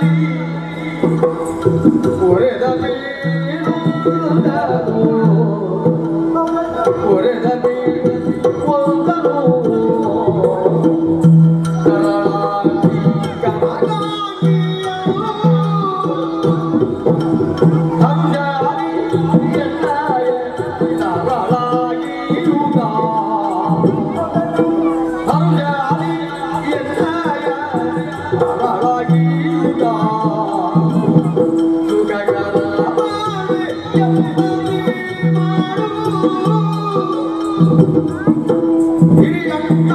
ಒರೆದ ಬೀರುವುದನು ಒರೆದ ಬೀರುವುದನು ತರಳಾಗಿ ಗಮನಾಗಿಯನು. ಅಂಜಾರಿ ಎನ್ನಾಯ ತರಳಾಗಿರುವುದ. ಅಂಜಾರಿ ಎನ್ನಾಯ ತರಳಾಗಿರುವುದ. ಸುಖಕರ ಬಾಳೆ ಎನ್ನುವುದೇ ಮಾಡು. ಹಿರಿಯಣ್ಣ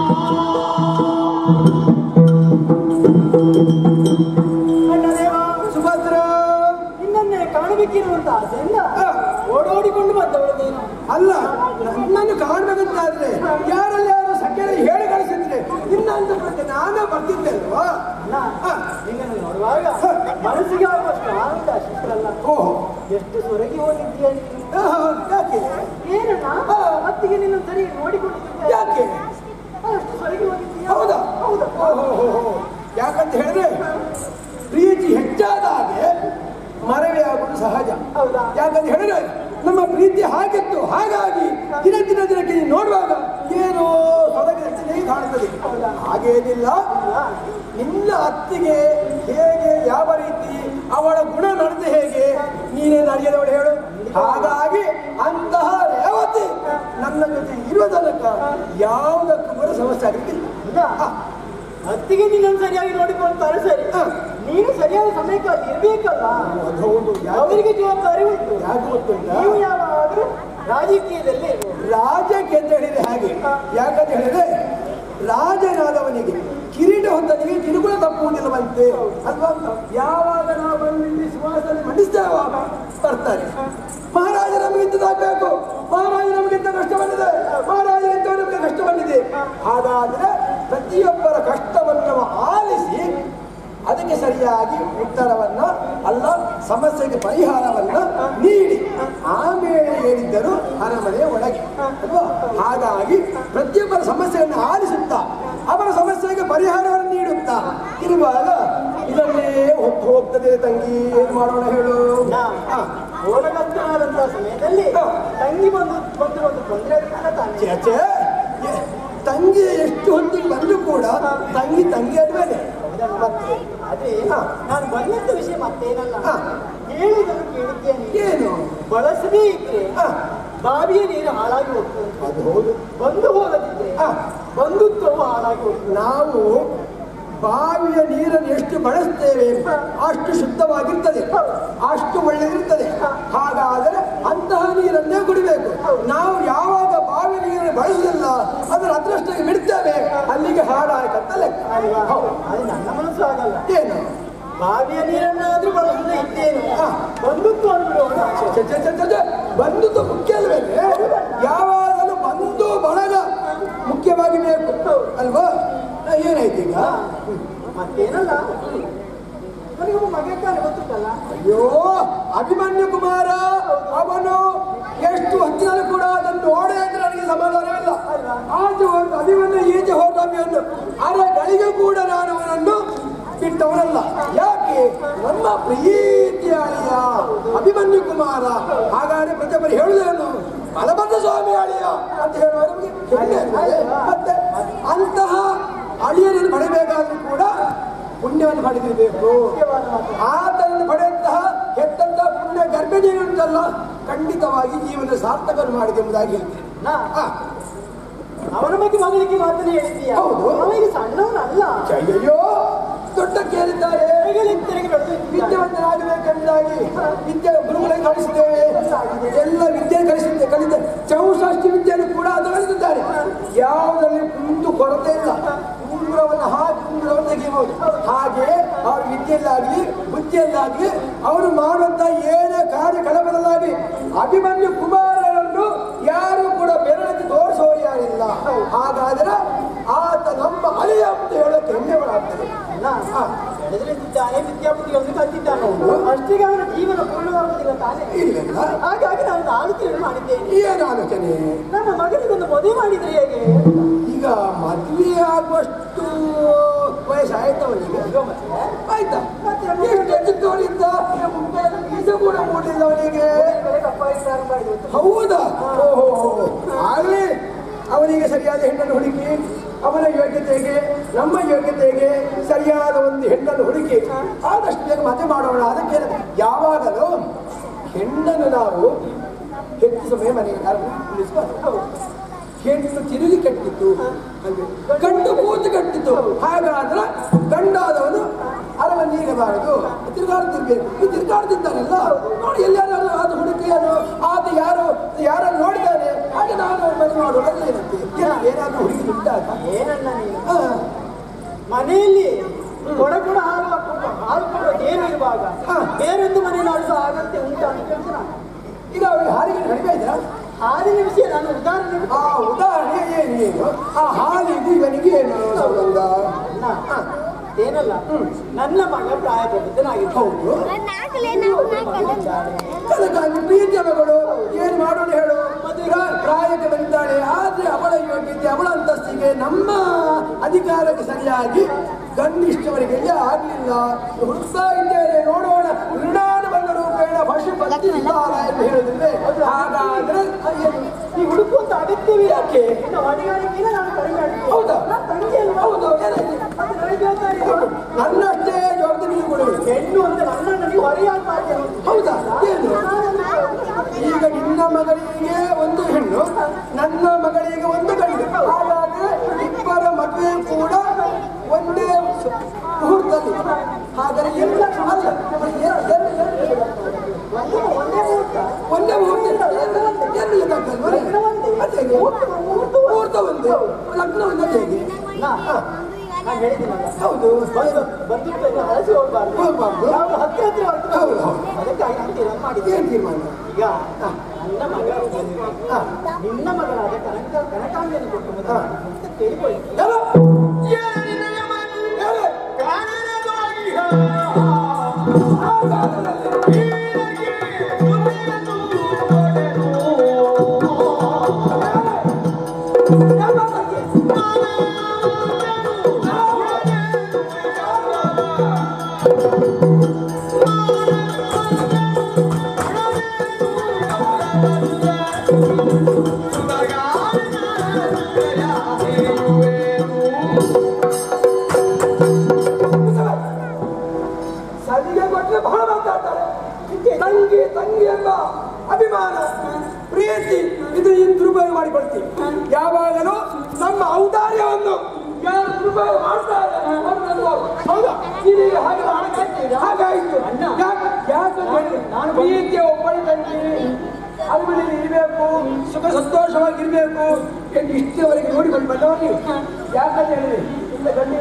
ಅಣ್ಣದೇವ ಸುಭದ್ರ ನಿನ್ನನ್ನೇ ಕಾಣಬೇಕಿರುವಂತ ಆಸೆಯಿಂದ ಓಡೋಡಿಕೊಂಡು ಬಂದವಳು ನೀನು ಅಲ್ಲ ನನ್ನನ್ನು ಕಾಣ್ಬೇಕಂತಾದ್ರೆ ಯಾರಲ್ಲಿ ಯಾರು ಸಕ್ಕರೆ ಹೇಳಿ ಕಳಿಸಿದ್ರೆ ಇನ್ನ ಅಂತ ಬಿಟ್ಟು ನಾನೇ ಬರ್ತಿದ್ದೆ ಅಲ್ವಾ ಅಣ್ಣ ನಿನ್ನನ್ನು ನೋಡುವಾಗ ಮನಸ್ಸಿಗೆ ಆಗುವಷ್ಟು ಆನಂದ ಶಿಷ್ಟರಲ್ಲ ಓಹೋ ಎಷ್ಟು ಸೊರಗಿ ಹೋಗಿದ್ದೀಯ ನೀನು ಆಹಾ, ಯಾಕೆ ಏನಣ್ಣ ಮತ್ತಿಗೆ ನಿನ್ನ ಸರಿ ನೋಡಿಕೊಂಡಿದ್ದೆ ಯಾಕೆ ಅಷ್ಟು ಸೊರಗಿ ಹೋಗಿದ್ದೀಯ ಹೌದಾ ಹೌದಾ ಓಹೋ ಹೋ, ಹೋ. ಯಾಕಂತ ಹೇಳಿದ್ರೆ ಪ್ರೀತಿ ಹೆಚ್ಚಾದ ಹಾಗೆ ಮರವೇ ಆಗುವುದು ಸಹಜ ಹೌದಾ ಯಾಕಂತ ಹೇಳಿದ್ರೆ ನಮ್ಮ ಪ್ರೀತಿ ಹಾಗಿತ್ತು ಹಾಗಾಗಿ ದಿನ ದಿನ ದಿನಕ್ಕೆ ನೀನು ನೋಡುವಾಗ ಏನೋ ಸೊರಗಿದಂತೆ ಕಾಣುತ್ತದೆ ಹಾಗೇನಿಲ್ಲ ನಿನ್ನ ಅತ್ತಿಗೆ ಹೇಗೆ ಯಾವ ರೀತಿ ಅವಳ ಗುಣ ನಡೆದು ಹೇಗೆ ನೀನೇ ನಡೆಯದವಳು ಹೇಳು ಹಾಗಾಗಿ ಅಂತಹ ರೇವತಿ ನನ್ನ ಜೊತೆ ಇರುವ ತನಕ ಯಾವುದಕ್ಕೂ ಕೂಡ ಸಮಸ್ಯೆ ಆಗಲಿಕ್ಕಿಲ್ಲ ಹೌದಾ ಅತ್ತಿಗೆ ನಿನ್ನನ್ನು ಸರಿಯಾಗಿ ನೋಡಿಕೊಳ್ತಾರೆ ಸರಿ ನೀನು ಸರಿಯಾದ ಸಮಯಕ್ಕೆ ಅಲ್ಲಿ ಇರ್ಬೇಕಲ್ಲ ಅದು ಹೌದು ಯಾಕೆ ಅವರಿಗೆ ಜವಾಬ್ದಾರಿ ಉಂಟು ಯಾಕೆ ಗೊತ್ತಿಲ್ಲ ನೀವು ಯಾವಾದ್ರೂ ರಾಜಕೀಯದಲ್ಲಿ ರಾಜಕ್ಕೆ ಅಂತ ಹೇಳಿದ್ರೆ ಹಾಗೆ ಯಾಕಂತ ಹೇಳಿದ್ರೆ ರಾಜನಾದವನಿಗೆ ಕಿರೀಟ ಹೊಂದನಿಗೆ ಕಿರುಕುಳ ತಪ್ಪುವುದಿಲ್ಲವಂತೆ ಅಲ್ವಾ ಯಾವಾಗ ನಾವು ಬಂದು ಇಲ್ಲಿ ಸಿಂಹಾಸನ ಮಂಡಿಸ್ತೇವ ಬರ್ತಾರೆ ಮಹಾರಾಜ ನಮಗಿಂತದಾಗಬೇಕು ಮಹಾರಾಜ ನಮಗಿಂತ ಕಷ್ಟ ಬಂದಿದೆ ಮಹಾರಾಜ ಎಂತ ನಮಗೆ ಕಷ್ಟ ಬಂದಿದೆ ಹಾಗಾದ್ರೆ ಪ್ರತಿಯೊಬ್ಬರ ಕಷ್ಟವನ್ನು ಆಲಿಸಿ ಅದಕ್ಕೆ ಸರಿಯಾಗಿ ಉತ್ತರವನ್ನ ಅಲ್ಲ ಸಮಸ್ಯೆಗೆ ಪರಿಹಾರವನ್ನ ನೀಡಿ ಆಮೇಲೆ ಹೇಳಿದ್ದರು ಅರಮನೆಯ ಒಳಗೆ ಅಲ್ವಾ ಹಾಗಾಗಿ ಪ್ರತಿಯೊಬ್ಬರ ಸಮಸ್ಯೆಯನ್ನು ಆಲಿಸುತ್ತಾ ಅವರ ಸಮಸ್ಯೆಗೆ ಪರಿಹಾರವನ್ನು ನೀಡುತ್ತಾ ಇರುವಾಗ ಇದನ್ನೇ ಹೊತ್ತು ಹೋಗ್ತದೆ ತಂಗಿ ಏನ್ ಮಾಡೋಣ ಹೇಳು ಹಾ. ಓಲಗಸ್ತನಾದಂತಹ ಸಮಯದಲ್ಲಿ ತಂಗಿ ಬಂದು ಬಂದು ಒಂದು ತೊಂದರೆ ಆಗಿಲ್ಲ ತಾನೆ ಛೇ, ಛೇ. ಎ- ತಂಗಿ ಎಷ್ಟು ಹೊತ್ತಿಗೆ ಬಂದರೂ ಕೂಡ ತಂಗಿ ತಂಗಿ ಅಲ್ವೇನೆ ಮತ್ತೆ ಆದ್ರೆ ನಾನು ಬಂದಂತ ವಿಷಯ ಮತ್ತೇನಲ್ಲ ಹಾ. ಹೇಳಿದನ್ನು ಕೇಳಿದ್ದೇನೆ ಏನು ಬಳಸದೇ ಇದ್ರೆ ಹಾ. ಬಾವಿಯ ನೀರು ಹಾಳಾಗಿ ಹೋಗ್ತದೆ ಅದು ಹೌದು ಬಂದು ಹೋಗದಿದ್ರೆ ಹಾ. ಬಂಧುತ್ವವು ಹಾಳಾಗಿ ಹೋಗ್ತದೆ ನಾವು ಬಾವಿಯ ನೀರನ್ನು ಎಷ್ಟು ಬಳಸ್ತೇವೆ ಅಷ್ಟು ಶುದ್ಧವಾಗಿರ್ತದೆ ಅಷ್ಟು ಒಳ್ಳೆದಿರ್ತದೆ ಹಾಗಾದರೆ ಅಂತಹ ನೀರನ್ನೇ ಕುಡಿಬೇಕು ನಾವು ಯಾವಾಗ ಬಾವಿ ನೀರನ್ನು ಬಳಸುವುದಿಲ್ಲ ಅದರ ಅದರಷ್ಟಾಗಿ ಬಿಡ್ತೇವೆ ಅಲ್ಲಿಗೆ ಹಾಳಾಯ್ತಂತ ಲೆಕ್ಕ ಅಲ್ವಾ ಹೌದು. ಅದು ನನ್ನ ಮನಸ್ಸು ಆಗಲ್ಲ ಏನು ಬಾವಿಯ ನೀರನ್ನಾದ್ರೂ ಬಳಸದೇ ಇದ್ದೇನೆ ಬಂಧುತ್ವ ಬಿಡೋಣ ಛೆ, ಛೆ, ಛೆ, ಛೆ, ಛೆ. ಬಂಧುತ್ವ ಮುಖ್ಯ ಅಲ್ವೇನೆ ಯಾವಾಗಲೂ ಬಂಧು ಬಳಗ ಮುಖ್ಯವಾಗಿ ಬೇಕು ಅಲ್ವಾ ಆ, ಏನಾಯ್ತು ಈಗ ಮತ್ತೇನಲ್ಲ ನನಗೊಬ್ಬ ಮಗ ಇದ್ದಾನೆ ಗೊತ್ತುಂಟಲ್ಲ ಅಯ್ಯೋ ಅಭಿಮನ್ಯು ಕುಮಾರ ಅವನು ಎಷ್ಟು ಹೊತ್ತಿನಲ್ಲಿ ಕೂಡ ಅದನ್ನು ನೋಡೇ ಅಂದ್ರೆ ನನಗೆ ಸಮಾಧಾನವಿಲ್ಲ ಆಚೆ ಹೊರಟು ಅಭಿಮನ್ಯು ಈಚೆ ಹೊರಟು ಅಭಿಮನ್ಯು ಅರೆಗಳಿಗೆ ಕೂಡ ನಾನು ಅವನನ್ನು ಬಿಟ್ಟವನಲ್ಲ ಯಾಕೆ ನಮ್ಮ ಪ್ರೀತಿಯ ಅಳಿಯ ಅಭಿಮನ್ಯು ಕುಮಾರ ಹಾಗಾದ್ರೆ ಪ್ರತಿಯೊಬ್ಬರು ಹೇಳುವುದೇನು ಬಲಭದ್ರ ಸ್ವಾಮಿ ಅಳಿಯ ಅಂತ ಹೇಳುವ ನಮಗೆ ಹೆಮ್ಮೆ ಆಗ್ತದೆ. ಮತ್ತೆ ಅಂತಹ ಅಳಿಯನನ್ನು ಪಡೆಯಬೇಕಾದ್ರೂ ಕೂಡ ಪುಣ್ಯವನ್ನು ಪಡೆದಿರಬೇಕು ಆತನನ್ನು ಪಡೆದಂತಹ ಹೆತ್ತಂತಹ ಪುಣ್ಯ ಗರ್ಭಜೀವಿ ಉಂಟಲ್ಲ ಖಂಡಿತವಾಗಿ ಜೀವನ ಸಾರ್ಥಕವನ್ನು ಮಾಡಿದೆ ಎಂಬುದಾಗಿ ಹೇಳ್ತೇನೆ ನಾ ಆ, ಅವನ ಬಗ್ಗೆ ಮಗಳಿಗೆ ಮಾತನ್ನು ಹೇಳಿದ್ದೀಯ ಹೌದು. ಅವನಿಗೆ ಸಣ್ಣವನಲ್ಲ ಅಯ್ಯಯ್ಯೋ ದೊಡ್ಡ ಕೇಳಿದ್ದಾರೆ ಹೇಗಲಿತ್ತರಿಗೆ ಬೆಳೆದಿದ್ದಾನೆ ವಿದ್ಯಾವಂತರಾಗಬೇಕೆಂಬುದಾಗಿ ವಿದ್ಯೆ ಗುರುಗಳಿಗೆ ಕಳಿಸಿದ್ದೇವೆ ಎಲ್ಲ ವಿದ್ಯೆ ಕಲಿಸಿದ್ದೆ ಕಲಿತ ಚೌಷಷ್ಟಿ ವಿದ್ಯೆಯನ್ನು ಕೂಡ ಅದು ಕಲಿತಿದ್ದಾರೆ ಯಾವುದರಲ್ಲಿ ಕುಂದು ಕೊರತೆ ಇಲ್ಲ ಕುಂಗುರವನ್ನು ಹಾಕಿ ಕುಂಗುರವನ್ನು ತೆಗೆಯಬಹುದು ಹಾಗೆ ಅವ್ರ ವಿದ್ಯೆಯಲ್ಲಾಗಲಿ ಬುದ್ಧಿಯಲ್ಲಾಗಲಿ ಅವರು ಮಾಡುವಂತ ಏನೇ ಕಾರ್ಯಕಲಾಪದಲ್ಲಾಗಲಿ ಅಭಿಮನ್ಯು ಕುಮಾರನನ್ನು ಯಾರು ಕೂಡ ಬೆರಳಿಗೆ ತೋರಿಸೋರು ಯಾರಿಲ್ಲ ಹಾಗಾದ್ರೆ ಆತ ನಮ್ಮ ಅಳಿಯ ಅಂತ ಹೇಳೋಕೆ ಹೆಮ್ಮೆ ಆಗ್ತದೆ ನಾ ಬೆಳೆದಿದ್ದಾನೆ ವಿದ್ಯಾಬುದ್ಧಿಗಳನ್ನು ಕಲಿತಿದ್ದಾನೆ ಅವನು. ಅಷ್ಟಿಗೆ ಅವನ ಜೀವನ ಪೂರ್ಣವಾಗುವುದಿಲ್ಲ ತಾನೇ ಇಲ್ಲ ಹಾಗಾಗಿ ನಾನು ಆಲೋಚನೆ ಮಾಡಿದ್ದೇನೆ ಏನು ಆಲೋಚನೆ ನಮ್ಮ ಮಗನಿಗೊಂದು ಮದುವೆ ಮಾಡಿದ್ರೆ ಹೇಗೆ ಈಗ ಮದುವೆ ಆಗುವಷ್ಟು ವಯಸ್ಸಾಯ್ತು ಅವನಿಗೆ ಈಗ ಮತ್ತೆ ಆಯ್ತಾ ಮತ್ತೆ ಪ್ರಾರಂಭ ಆಗಿದೆ ಹೌದಾ ಓಹೋ ಆಗಲೇ ಅವನಿಗೆ ಸರಿಯಾದ ಹೆಣ್ಣನ್ನು ಹುಡುಕಿ ಅವನ ಯೋಗ್ಯತೆಗೆ ನಮ್ಮ ಯೋಗ್ಯತೆಗೆ ಸರಿಯಾದ ಒಂದು ಹೆಣ್ಣನ್ನು ಹುಡುಕಿ ಆದಷ್ಟು ಬೇಗ ಮದುವೆ ಮಾಡೋಣ ಅದಕ್ಕೆ ಯಾವಾಗಲೂ ಹೆಣ್ಣನ್ನು ನಾವು ಹೆಚ್ಚು ಸಮಯ ಮನೆಗೆ ಉಳಿಸಬಾರ್ದು ಹೆಣ್ಣು ತಿರುಗಿ ಕಟ್ಟಿತ್ತು ಹಾಗೆ ಗಂಡು ಕೂತು ಕಟ್ಟಿತ್ತು ಹಾಗಾದ್ರೆ ಗಂಡಾದವನು ಅರವನ್ನೇ ಇರಬಾರದು ತಿರುಗಾಡ್ತಿರ್ಬೇಕು ಈ ತಿರುಗಾಡ್ತಿದ್ದಾನಲ್ಲ ನೋಡಿ ಎಲ್ಲಾರು ಅದು ಹುಡುಕಿ ಅದು ಆತ ಯಾರು ಯಾರನ್ನು ನೋಡಿದ್ದಾನೆ ಹಾಗೆ ನಾನು ಅವ್ರ ಮದುವೆ ಮಾಡೋದಲ್ಲ ಏನಂತೆ ಏನ್- ಏನಾದ್ರೂ ಹುಡುಗಿ ಇದ್ದಾಗ ಏನನ್ನ ನೀನು ಆ, ಮನೆಯಲ್ಲಿ ಕೊಡ ಕೊಡ ಹಾಲು ಹಾಕೊಂಡು ಹಾಲು ಕೊಡೋದು ಏನು ಇರುವಾಗ ಹಾ. ಬೇರೊಂದು ಮನೆ ನಡೆಸೋ ಅಗತ್ಯ ಉಂಟು ಅಂತ ಕೇಳ್ತೀರ ಈಗ ಅವ್ರಿಗೆ ಹಾಲಿಗೆ ಕಡಿಮೆ ಇದ್ರಾ ಹಾಲಿನ ವಿಷಯ ನಾನು ಉದಾಹರಣೆ ಆ ಉದಾಹರಣೆ ಏನು ಆ ಹಾಲಿಗೆ ಇವನಿಗೆ ಏನು ಸಂಬಂಧ ಅಲ್ಲ ಏನಲ್ಲ ನನ್ನ ಮಗ ಪ್ರಾಯಪ್ರಬುದ್ಧನಾಗಿತ್ತು ಹೌದು ನಾಲ್ಕಲೆ ನಾಲ್ಕು ನಾಲ್ಕು ಅದಕ್ಕಾಗಿ ಪ್ರೀತಿಯ ಮಗಳು ಏನು ಮಾಡೋಣ ಹೇಳು ಪ್ರಾ- ಪ್ರಾಯಕ್ಕೆ ಬಂದಿದ್ದಾಳೆ ಆದ್ರೆ ಅವಳ ಯೋಗ್ಯತೆ ಅವಳ ಅಂತಸ್ತಿಗೆ ನಮ್ಮ ಅಧಿಕಾರಕ್ಕೆ ಸರಿಯಾಗಿ ಗಂಡಿಷ್ಟವರಿಗೆ ಆಗ್ಲಿಲ್ಲ ಹುಡುಕ್ತಾ ಇದ್ದೇನೆ ನೋಡೋಣ ಋಣಾನ ಬಂದ ರೂಪೇಣ ಪಶು ಪತ್ತಿದ್ದಾರ ಎಂದು ಹೇಳಿದ್ರೆ ಹಾಗಾದ್ರೆ ಏನು? ಈ ಹುಡುಕುವಂತ ಅಗತ್ಯವೇ ಯಾಕೆ? ಇನ್ನು ಹೊಣೆಗಾರಿಕೆಯಿಂದ ನಾನು ಕಡಿಮೆ ಆಡ್ತೀನಿ. ಹೌದಾ? ನನ್ನ ತಂಗಿ ಅಲ್ವಾ? ಹೌದು ಏನಾಯ್ತು? ಅದು ನನಗೆ ಜವಾಬ್ದಾರಿ ಇದೆ. ನನ್ನಷ್ಟೇ ಜವಾಬ್ದಾರಿ ನೀವು ಕೊಡಬೇಕು ಹೆಣ್ಣು ಅಂತ ನನ್ನ ನನಗೆ ಹೊರೆಯಾಗಬಾರ್ದು ಹೌದಾ ಏನು ಈಗ ನಿನ್ನ ಮಗಳಿಗೆ ಒಂದು ಹೆಣ್ಣು ನನ್ನ ಮಗಳಿಗೆ ಒಂದು ಗಂಡು ಹಾಗಾದ್ರೆ ಇಬ್ಬರ ಮದುವೆ ಕೂಡ ಒಂದೇ ಸ- ಮುಹೂರ್ತದಲ್ಲಿ ಹಾಗಾದ್ರೆ ಎಲ್ಲ ಅಲ್ಲ ಎ- ಎ- ಎ- ಒಂದೇ ಒಂದೇ ಮುಹೂರ್ತ ಒಂದೇ ಮುಹೂರ್ತ ಏನು ಲೆಕ್ಕಕ್ಕಲ್ವಾ? ಅದೇ ಹೇಗೆ? ಮುಹೂರ್ತ ಒಂದು ಲಗ್ನ ಒಂದು ಹೇಗೆ ನಾ ನಾನು ಹೇಳಿದ್ದೀನಲ್ಲ ಹೌದು ಬಂದು ಬಂದಿದ್ದನ್ನು ಹಳಸಿ ಹೋಗ್ಬಾರ್ದು ಹೋಗ್ಬಾರ್ದು. ನಾವು ಹತ್ತಿರ ಹತ್ತಿರ ಹೋಗ್ತೀವಿ. ಹೌದು, ಹೌದು. ಅದಕ್ಕಾಗಿ ನಾನು ತೀರ್ಮಾನ ಮಾಡಿದ್ದೆ ಏನ್ ತೀರ್ಮಾನ ಈಗ ನನ್ನ ಮಗ ಹಾ. ನಿನ್ನ ಮಗನಾದ ಕನಕ ಕನಕಾಂಗಿಯನ್ನು ಕೊಟ್ಟು ಮದುವೆ ಮಾಡು ಅಂತ ಕೇಳಿಕೊಳ್ಳಿ ಯಾರು? ಏನಿದೆಯ ಮನೆ ಯಾರು? ಕಾಣೆರವಾಗಿ ಆ ಕಾಲದಲ್ಲಿ ಹೀಗೆ ದುನಿಯನು ಒಡೆದು ಯಾವ ಬಗ್ಗೆ? ಸಲಿಗೆ ಕೊಟ್ಟರೆ ಬಹಳ ಮಾತಾಡ್ತಾರೆ ತಂಗಿ ತಂಗಿ ಎಂಬ ಅಭಿಮಾನ ಪ್ರೀತಿ ಇದು ಈ ದುರುಪಯೋಗ ಮಾಡಿಕೊಳ್ತೀವಿ ಯಾವಾಗಲೂ ನಮ್ಮ ಔದಾರ್ಯವನ್ನು ಯಾರು ದುರುಪಯೋಗ ಮಾಡ್ತಾರೆ ಅವ್ರನ್ನು ಹೌದಾ ನೀವೀಗ ಹಾಗೆ ಹಾಗಾಯ್ತು ಹಾಗಾಯ್ತು ಯಾಕೆ ಯಾಕಂತ ಹೇಳಿ ನಾನು ಪ್ರೀತಿಯ ಒಬ್ಬಳಿ ತಂಗಿ ಅರಮನೆಯಲ್ಲಿ ಇರಬೇಕು ಸುಖ ಸಂತೋಷವಾಗಿರ್ಬೇಕು ಎಂದು ಇಷ್ಟವರೆಗೆ ನೋಡಿಕೊಂಡು ಬಂದವರು ನೀವು ಯಾಕಂತ ಹೇಳಿದ್ರೆ ಇಲ್ಲ ಗಂಡಿ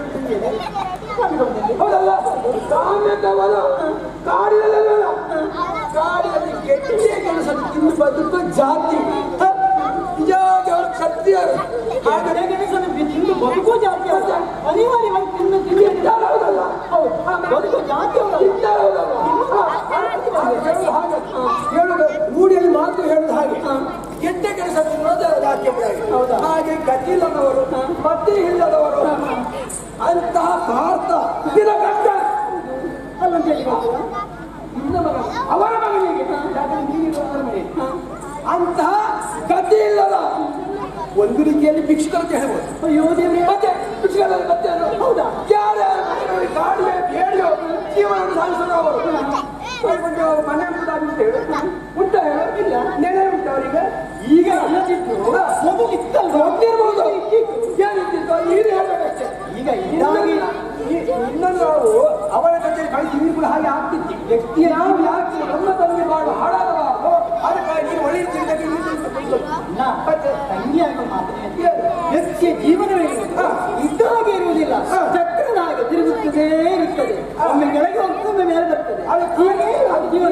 ಹೌದಲ್ಲ ಕಾಮ್ಯದವನ ಕಾಡಿನಲ್ಲ ಕಾಡಿನಲ್ಲಿ ಗೆಟ್ಟಿಗೆ ಕೆಲಸ ತಿಂದು ಬದುಕು ಜಾತಿ ಹ? ನಿಜವಾಗಿ ಅವರು ಕ್ಷತ್ರಿಯರು ಹಾಗೆ ಕೆಲಸನ ತಿಂದು ಬದುಕೋ ಜಾತಿ ಅವ್ರ. ಅನಿವಾರ್ಯವಾಗಿ ತಿನ್ನು ತಿಂದು ಇದ್ದಾರೆ ಹೌದಲ್ಲ ಹೌದು ಹ, ಬದುಕೋ ಜಾತಿ ಅವರಲ್ಲ. ಇದ್ದಾರೆ ಹೌದಲ್ಲ ಹ, ಹಾಗೆ ಹೇಳುದು ಹಾಗೆ ಹೇಳುದು ರೂಢಿಯಲ್ಲಿ ಮಾತು ಹೇಳುದು ಹಾಗೆ ಕೆಟ್ಟ ಕೆಲಸ ತಿನ್ನೋದು ಜಾತಿ ಹೌದಾ? ಹಾಗೆ ಗತಿಲ್ಲದವರು ಮದ್ದೆ ಇಲ್ಲದವರು ಅಂತಹ ಸ್ವಾರ್ಥ ದಿನ ಕಷ್ಟ ಅಲ್ಲಂತ ಹೇಳಿ ಗೊತ್ತಿಲ್ಲ? ನಿನ್ನ ಮಗ ಅವರ ಮಗನಿಗೆ ಯಾಕಂದ್ರೆ ನೀನು ಅವರ ಮನೆ ಅಂತಹ ಗತಿ ಇಲ್ಲದ ಒಂದು ರೀತಿಯಲ್ಲಿ ಭಿಕ್ಷುಕರು ಅಂತ ಹೇಳ್ಬೋದು ಅಯ್ಯೋ ದೇವ್ರೇ. ಮತ್ತೆ ಭಿಕ್ಷುಕರಲ್ಲಿ ಮತ್ತೆ ಅದು ಹೌದಾ ಯಾರ್ಯಾರ ಮನೆಯಲ್ಲಿ ಗಾಡಿಗೆ ಬೇಡಿಯೋ ಜೀವನವನ್ನು ಸಾಗಿಸೋದು ಅವರು ಒಂದು ಮನೆ ಉಂಟಾ ಅಂತ ಹೇಳು ಉಂಟ ಹೇಳು ಇಲ್ಲ ನೆಲೆ ಉಂಟು ಅವರಿಗೆ ಈಗ ಇಲ್ಲದಿದ್ದು ಮೊದಲು ಇತ್ತಲ್ವಾ? ಗೊತ್ತಿರ್ಬೋದು ಏನಿತ್ತು ನೀನು ಹೇಳ್ಬೇಕಷ್ಟೇ ಈಗ ಇದಾಗಿ ಇನ್ನೊಂದು ನಾವು ಅವರ ಜೊತೆ ಕಳಿಸಿ ನೀನು ಕೂಡ ಹಾಗೆ ಆಗ್ತಿದ್ದಿ ವ್ಯಕ್ತಿ ನಾವು ಯಾಕೆ ನಮ್ಮ ತಂಗಿ ಮಾಡು ಹಾಳಾಗಬಾರ್ದು ಅದಕ್ಕಾಗಿ ನೀನು ಒಳ್ಳೆ ರೀತಿಯಲ್ಲಿ ನಾ ತಂಗಿಯಾಗಿ ಮಾತ್ರ ವ್ಯಕ್ತಿಯ ಜೀವನವೇ ಇರುವುದು. ಇದ್ದ ಹಾಗೆ ಇರುವುದಿಲ್ಲ ಚಕ್ರದ ಹಾಗೆ ತಿರುಗುತ್ತದೇ ಇರುತ್ತದೆ ಒಮ್ಮೆ ಕೆಳಗೆ ಹೋಗ್ತದೆ ಒಮ್ಮೆ ಮೇಲೆ ಬರ್ತದೆ ಹಾಗೆ ಅದು ಜೀವನ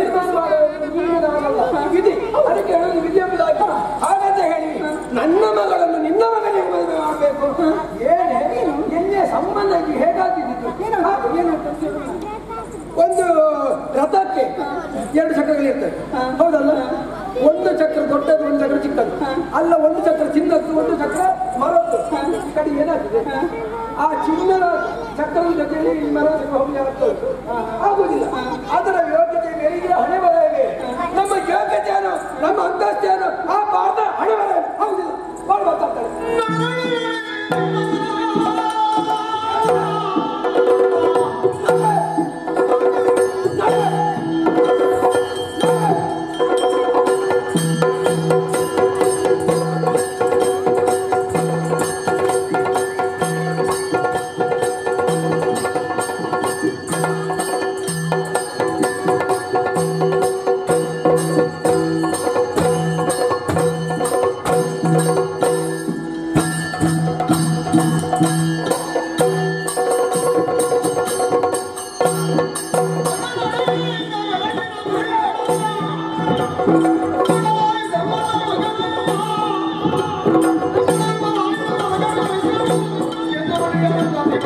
ವಿಧಿ ಅದಕ್ಕೆ ಹೇಳೋದು ವಿಧಿ ಎಂಬುದಾಗಿ ಹಾಗಂತ ಹೇಳಿ ನನ್ನ ಮಗಳನ್ನು ನಿನ್ನ ಮಗನಿಗೆ ಮದುವೆ ಮಾಡಬೇಕು ಏನೇ ಎನ್ನೆ ಸಂಬಂಧ ಇದು ಹೇಗಾಗ್ತಿದ್ದು ಏನು ಒಂದು ರಥಕ್ಕೆ ಎರಡು ಚಕ್ರಗಳಿರ್ತವೆ ಹೌದಲ್ಲ ಒಂದು ಚಕ್ರ ದೊಡ್ಡದು ಒಂದು ಚಕ್ರ ಚಿಕ್ಕದು ಅಲ್ಲ ಒಂದು ಚಕ್ರ ಚಿನ್ನದ್ದು ಒಂದು ಚಕ್ರ ಮರದ್ದು ಈ ಕಡೆ ಏನಾಗ್ತದೆ ಆ ಚಿನ್ನದ ಚಕ್ರದ ಜೊತೆಯಲ್ಲಿ ಈ ಮರ ಚಕ್ರ ಹೋಗಿ ಆಗ್ತದೆ ಆಗುದಿಲ್ಲ ಅದರ ಯೋಗ್ಯತೆ ಮೇಲಿಗೆ ಹಣೆ ಬರಬೇಕು ನಮ್ಮ ಯೋಗ್ಯತೆಯನ್ನು ನಮ್ಮ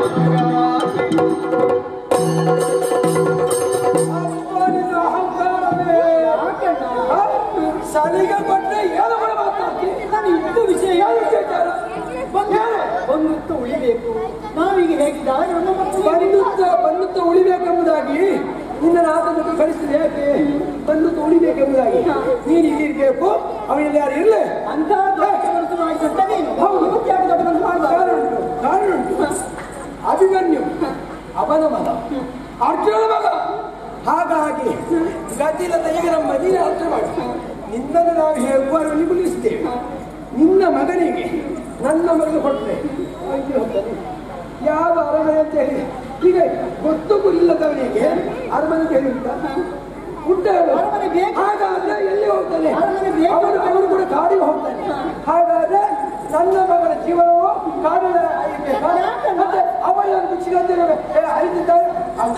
ನಿನ್ನ ಅಹಂಕಾರವೇ ಆ? ಸಲಿಗೆ ಕೊಟ್ರೆ ಏನು ಕೂಡ ಮಾತಾಡ್ತೀನಿ ನಾನು ಇದ್ದ ವಿಷಯ ಏನು ವಿಚಾರ? ಏನು? ಬಂಧುತ್ವ ಉಳಿಬೇಕು ನಾವೀಗ ಹೇಗಿದ್ದಾರೆ ನಮ್ಮ ಮಕ್ಕಳು ಬಂಧುತ್ವ ಬಂಧುತ್ವ ಉಳಿಬೇಕೆಂಬುದಾಗಿ ನಿನ್ನ ಆತ ಜೊತೆ ಕಳಿಸಿದೆ ಯಾಕೆ ಬಂಧುತ್ವ ಉಳಿಬೇಕೆಂಬುದಾಗಿ ನೀನು ಇಲ್ಲಿ ಇರ್ಬೇಕು ಅವನಲ್ಲಿ ಯಾರು ಇರಲಿ ಅಂತ ದೊಡ್ಡ ಮನಸ್ಸು ಮಾಡಿದಂತ ನೀನು ಹೌದು. ಇವತ್ತು ಯಾಕೆ ದೊಡ್ಡ ಮನಸ್ಸು ಮಾಡಬಾರ್ದು ಕಾರಣ ಉಂಟು ಕಾರಣ ಉಂಟು ಅಭಿಮನ್ಯು ಅವನ ಮಗ ಅರ್ಜುನ ಮಗ ಹಾಗಾಗಿ ಗತಿಲದ ಈಗ ನಮ್ಮ ಮದುವೆ ಅರ್ಥ ಮಾಡಿ ನಿನ್ನನ್ನು ನಾವು ಹೇಗುವರಲ್ಲಿ ಕುಲಿಸ್ತೇವೆ ನಿನ್ನ ಮಗನಿಗೆ ನನ್ನ ಮಗನ ಕೊಟ್ಟರೆ ಅಯ್ಯೋ ಬನ್ನಿ. ಯಾವ ಅರಮನೆ ಅಂತ ಹೇಳಿ ಈಗ ಗೊತ್ತು ಇಲ್ಲದವನಿಗೆ ಅರಮನೆ ಅಂತ ಹೇಳಿ ಉಂಟಾ? ಉಂಟಾ ಹೇಳು? ಅರಮನೆ ಬೇಕು. ಹಾಗಾದ್ರೆ ಎಲ್ಲಿ ಹೋಗ್ತಾನೆ ಅರಮನೆ ಬೇಕು. ಅವನು ಅವನು ಕೂಡ ಕಾಡಿಗೆ ಹೋಗ್ತಾನೆ ಹಾಗಾದ್ರೆ ನನ್ನ ಮಗನ ಜೀವನವು ಕಾಡಿನ ಇರ್ಬೇಕಾ? ಮತ್ತೆ ಅವಳ ಬಿಚ್ಚಿಗಂತೆ ಹರಿತಿದ್ದಾರೆ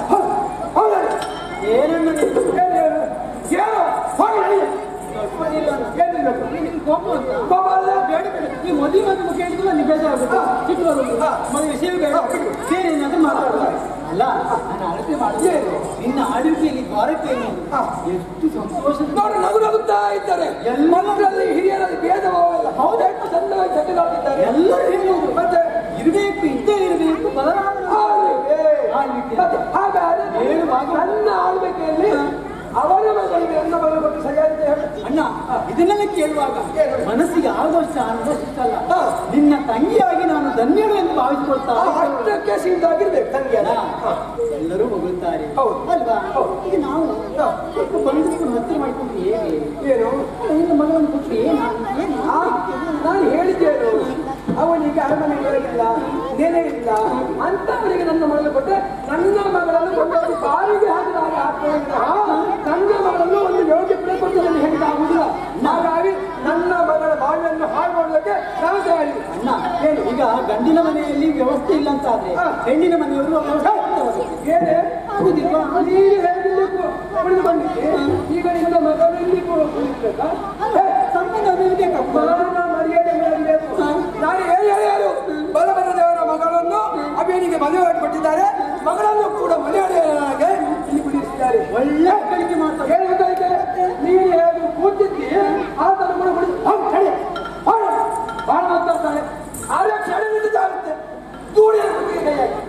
ಏನನ್ನ ನೀನು ಏನು ಹೋಗಿ ನಡಿ. ಒಪ್ಪದಿಲ್ಲ ಅಂತ. ಏನಿರ್ಬೇಕು? ನಿನಗೆ ಕೋಪ ಅಂತ ಕೋಪ ಅಲ್ಲ? ಬೇಡ ಬೇಡ ಈ ಮದುವೆ ಮದುವೆ ಕೇಳಿದ್ರೆ ನನಗೆ ಬೇಜಾರಾಗುತ್ತೆ ಚಿಕ್ಕ ಬರುವುದು ಮದುವೆ ವಿಷಯ ಬೇಡ ಬೇರೆ ಏನಾದ್ರೂ ಮಾತಾಡೋದು ಅಲ್ಲ ನಾನು ಅಳತೆ ಮಾಡಿದೆ ನಿನ್ನ ಆಳ್ವಿಕೆಯಲ್ಲಿ ದ್ವಾರಕ್ಕೆ ಏನು ಹಾ. ಎಷ್ಟು ಸಂತೋಷದ ನೋಡು ನಗು ನಗುತ್ತಾ ಇದ್ದಾರೆ ಎಲ್ಲರಲ್ಲಿ ಹಿರಿಯರಲ್ಲಿ ಭೇದ ಭಾವವಿಲ್ಲ ಹೌದೆಷ್ಟು ಚಂದವಾಗಿ ಜೊತೆಗಾಡ್ತಿದ್ದಾರೆ ಎಲ್ಲರೂ ಹೇಳುವುದು ಮತ್ತೆ ಇರಬೇಕು ಇದ್ದೇ ಇರಬೇಕು ಬಲರಾಮನ ಆಳ್ವಿಕೆ. ಆಳ್ವಿಕೆ. ಮತ್ತೆ ಹಾಗಾದ್ರೆ ಹೇಳುವಾಗ- ನನ್ನ ಆಳ್ವಿಕೆಯಲ್ಲಿ ಅವನ ಮಗಳಿಗೆ ನನ್ನ ಮಗಳ ಬಗ್ಗೆ ಸರಿಯಾದ ಹೇಳು ಅಣ್ಣ ಇದನ್ನೆಲ್ಲ ಕೇಳುವಾಗ ಏನು? ಮನಸ್ಸಿಗೆ ಆದಷ್ಟು ಆನಂದ ಸಿಕ್ಕಲ್ಲ ಹಾ. ನಿನ್ನ ತಂಗಿಯಾಗಿ ನಾನು ಧನ್ಯಳು ಎಂದು ಭಾವಿಸಿಕೊಳ್ತಾ ಅಷ್ಟಕ್ಕೆ ಸೀಮಿತವಾಗಿರ್ಬೇಕು ತಂಗಿ ಅಣ್ಣ, ಎಲ್ಲರೂ ಹೊಗಳುತ್ತಾರೆ ಹೌದು. ಅಲ್ವಾ ಹೌದು. ಈಗ ನಾವು ಸ್ವಲ್ಪ ಬಂಧುತ್ವ ಹತ್ತಿರ ಮಾಡ್ಕೊಂಡು ಹೇಗೆ ಏನು ನಿನ್ನ ಮಗಳನ್ನು ಕೊಟ್ಟು ಏನ ಏನ ಆ, ನಾನು ಹೇಳಿದ್ದೇನು ಅವನಿಗೆ ಅರಮನೆ ಇಲ್ಲ ನೆಲೆ ಇಲ್ಲ ಅಂತವರಿಗೆ ನನ್ನ ಮಗಳನ್ನು ಕೊಟ್ಟರೆ ನನ್ನ ಮಗಳನ್ನು ಕೊಂಡೋಗಿ ಬಾವಿಗೆ ಹಾಕಿದ ಹಾಗೆ ಆಗ್ತದೆ ವಿನಃ ನನ್ನ ಮಗಳನ್ನು ಒಂದು ಯೋಗ್ಯ ಬೆಲೆ ಕೊಟ್ಟು ನನಗೆ ಹೇಳಿದ ಆಗುದಿಲ್ಲ ಹಾಗಾಗಿ ನನ್ನ ಮಗಳ ಬಾವಿಯನ್ನು ಹಾಳು ಮಾಡೋದಕ್ಕೆ ನಾನು ತಯಾರಿಲ್ಲ ಅಣ್ಣ ಹೇಳು ಈಗ ಗಂಡಿನ ಮನೆಯಲ್ಲಿ ವ್ಯವಸ್ಥೆ ಇಲ್ಲ ಅಂತ ಆದ್ರೆ ಹಾ. ಹೆಣ್ಣಿನ ಮನೆಯವರು ವ್ಯವಸ್ಥೆ ಮಾಡ್ತಾರೆ. ಏನೇ ಆಗುದಿಲ್ವಾ ನೀನು ಹೇಗಿರ್ಬೇಕು ಉಳಿದು ಬಂದಿದ್ದೆ ಈಗ ನಿನ್ನ ಮಗನು ಇಲ್ಲಿ ಕುಳಿತಬೇಕಾ ಅಲ್ಲ, ಸಂಬಂಧ ಇರ್ಬೇಕಪ್ಪ ಮಾನ ಮರ್ಯಾದೆ ಮಾಡಬೇಕು ನಾನು ಹೇಳಿ ಹೇಳಿ ಯಾರು ಬಲಬಲ ದೇವರ ಮಗಳನ್ನು ಅಭಿಯನಿಗೆ ಮದುವೆ ಮಾಡಿಕೊಟ್ಟಿದ್ದಾರೆ ಮಗಳನ್ನು ಕೂಡ ಮನೆಯೊಡೆಯನಾಗೆ ಇಲ್ಲಿ ಕುಡಿಸಿದ್ದಾರೆ ಒಳ್ಳೆ ಕಲಿಕೆ ಮಾಡ್ತಾರೆ ಏನು ಗೊತ್ತಾಯ್ತೆ ನೀನು ಹೇಗೆ ಕೂತಿದ್ದಿ ಆತನ ಕೂಡ ಕುಡಿ ಹೋಗ್ ತಡಿ. ಹೋಗ್. ಬಹಳ ಮಾತಾಡ್ತಾನೆ ಆದ್ರೆ ಕ್ಷಣ ನಿಂತಾಗುತ್ತೆ ದೂಡಿ ಕೈ ಹಾಕಿ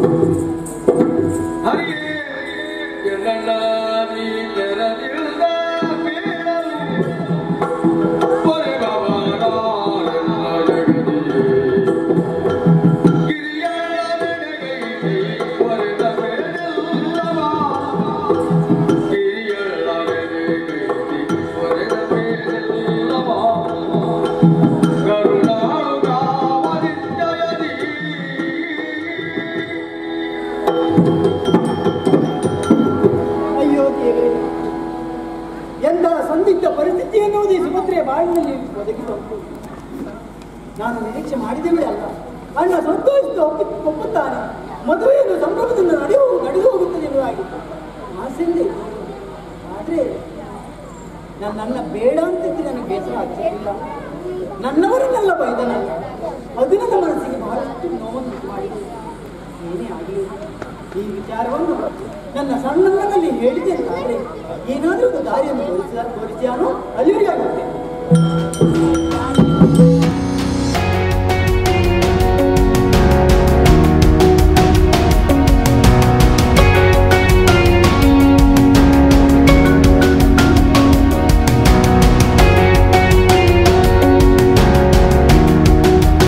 ಹರಿಯೇ ಎಲ್ಲೆಲ್ಲ ನೀ ತೆರದಿಲ್ದ ಬೀಳಲು ಪೊರೆಬವನಾರೆಲ್ಲ ಜಗದಿಯೇ. ಗಿರಿಯಳ ನೆನೆಗೈದಿ ಪೊರೆದ ಮೇಲೆಲ್ಲವ. ಗಿರಿಯಳ ನೆನೆಗೈದಿ ಪೊರೆದ ಮೇಲೆಲ್ಲವ. ಕರುಣಾಳುಗಾವನಿತ್ಯಯದಿ. ಅಯ್ಯೋ ದೇವರೇ ಎಂದ ಸಂದಿಗ್ಧ ಪರಿಸ್ಥಿತಿ ಎನ್ನುವುದು ಈ ಸುಭದ್ರೆಯ ಬಾಳಿನಲ್ಲಿ ಒದಗಿ ಬಂತು ನಾನು ನಿರೀಕ್ಷೆ ಮಾಡಿದ್ದೇವೆ ಅಲ್ಲ ಅಣ್ಣ ಸಂತೋಷದ ಒಪ್ಪಿ ಒಪ್ಪುತ್ತಾನೆ ಮದುವೆಯನ್ನು ಸಂಭ್ರಮದಿಂದ ನಡೆಯುವ ನಡೆದು ಹೋಗುತ್ತದೆ ಎನ್ನುವುದಾಗಿತ್ತು ಆಸೆಯಿಂದ ಇತ್ತು. ಆದ್ರೆ ನನ್ನನ್ನ ಬೇಡ ಅಂತಿದ್ರೆ ನನಗೆ ಬೇಸರ ಆಗ್ತಿರಲಿಲ್ಲ ನನ್ನವರನ್ನೆಲ್ಲ ಬೈದನಲ್ಲ ಅದು ನನ್ನ ಮನಸ್ಸಿಗೆ ಬಹಳಷ್ಟು ನೋವನ್ನು ಮಾಡಿದೆ ಏನೇ ಆಗಲಿ ಈ ವಿಚಾರವನ್ನು ನನ್ನ ಸಣ್ಣನಲ್ಲಿ ಹೇಳಿದೆ ಅಂತಾದ್ರೆ ಏನಾದರೂ ಒಂದು ದಾರಿಯನ್ನು ತೋರಿಸ ತೋರಿಸಿಯಾನೋ ಅಲ್ಲಿವರೆಗೆ ಆಗುತ್ತೆ